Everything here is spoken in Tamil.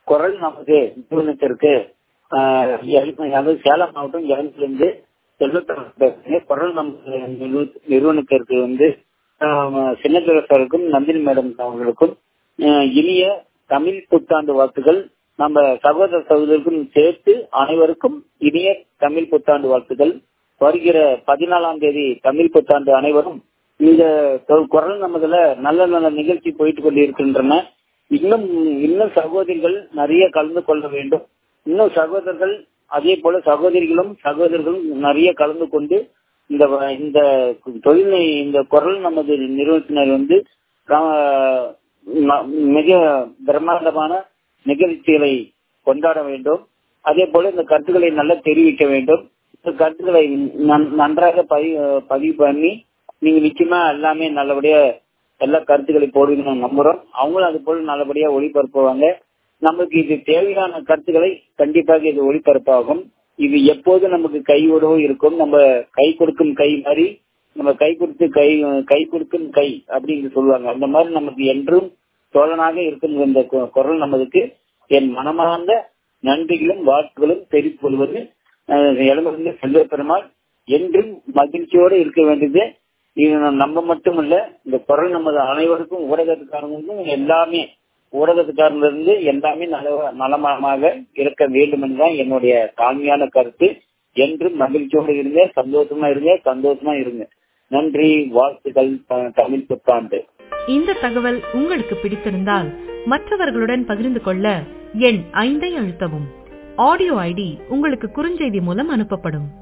குரல் நமது நிறுவனத்திற்கு ஆஹ், எல்- அதாவது சேலம் மாவட்டம் இருந்து செல்வத்தரசு குரல் நமது நிறு- நிறுவனத்திற்கு வந்து ஆஹ், சின்னத்துறை சாருக்கும் நந்தினி மேடம் அவர்களுக்கும் ஆஹ், இனிய தமிழ் புத்தாண்டு வாழ்த்துக்கள் நம்ம சகோதர சகோதரருக்கும் சேர்த்து அனைவருக்கும் இனிய தமிழ் புத்தாண்டு வாழ்த்துக்கள் வருகிற பதினாலாம் தேதி தமிழ் புத்தாண்டு அனைவரும் இந்த சொல் குரல் நமதுல நல்ல நல்ல நிகழ்ச்சி போயிட்டு கொண்டிருக்கின்றன இன்னும் இன்னும் சகோதரிகள் நிறைய கலந்து கொள்ள வேண்டும் இன்னும் சகோதரர்கள் அதே போல சகோதரிகளும் சகோதரர்களும் நிறைய கலந்து கொண்டு இந்த வ- இந்த தொழில் இந்த குரல் நமது நிறுவனத்தினர் வந்து ஆஹ், ம- மிக பிரம்மாண்டமான நிகழ்ச்சிகளை கொண்டாட வேண்டும் அதே போல இந்த கருத்துக்களை நல்லா தெரிவிக்க வேண்டும் இந்த கருத்துக்களை நன்- நன்றாக பதிவு பதிவு பண்ணி நீங்க நிச்சயமா எல்லாமே நல்லபடியா எல்லா கருத்துக்களை போடுவீங்கன்னு நம்புறோம் அவங்களும் அது போல நல்லபடியா ஒளிபரப்புவாங்க நமக்கு இது தேவையான கருத்துக்களை கண்டிப்பாக இது ஒளிபரப்பாகும் இது எப்போது நமக்கு கையோடவோ இருக்கும் நம்ம கை கொடுக்கும் கை மாதிரி நம்ம கை கொடுத்து கை கை கொடுக்கும் கை அப்படின்னு சொல்லுவாங்க அந்த மாதிரி நமக்கு என்றும் தோழனாக இருக்கும் இந்த கு- குரல் நமதுக்கு என் மனமார்ந்த நன்றிகளும் வாழ்த்துகளும் தெரிவித்துக் கொள்வது இளமருந்து செல்வ பெருமாள் என்றும் மகிழ்ச்சியோடு இருக்க வேண்டியது இது நம்ம மட்டுமல்ல இந்த குரல் நமது அனைவருக்கும் ஊடகத்துக்காரங்களுக்கும் எல்லாமே ஊடகத்துக்காரங்க இருந்து எல்லாமே நல நலமாக இருக்க வேண்டும் என்றுதான் என்னுடைய தாழ்மையான கருத்து என்றும் மகிழ்ச்சியோடு இருங்க சந்தோஷமா இருங்க சந்தோஷமா இருங்க நன்றி வாழ்த்துக்கள் த- தமிழ் புத்தாண்டு இந்த தகவல் உங்களுக்கு பிடித்திருந்தால் மற்றவர்களுடன் பகிர்ந்து கொள்ள எண் ஐந்தை அழுத்தவும் ஆடியோ ஐடி உங்களுக்கு குறுஞ்செய்தி மூலம் அனுப்பப்படும்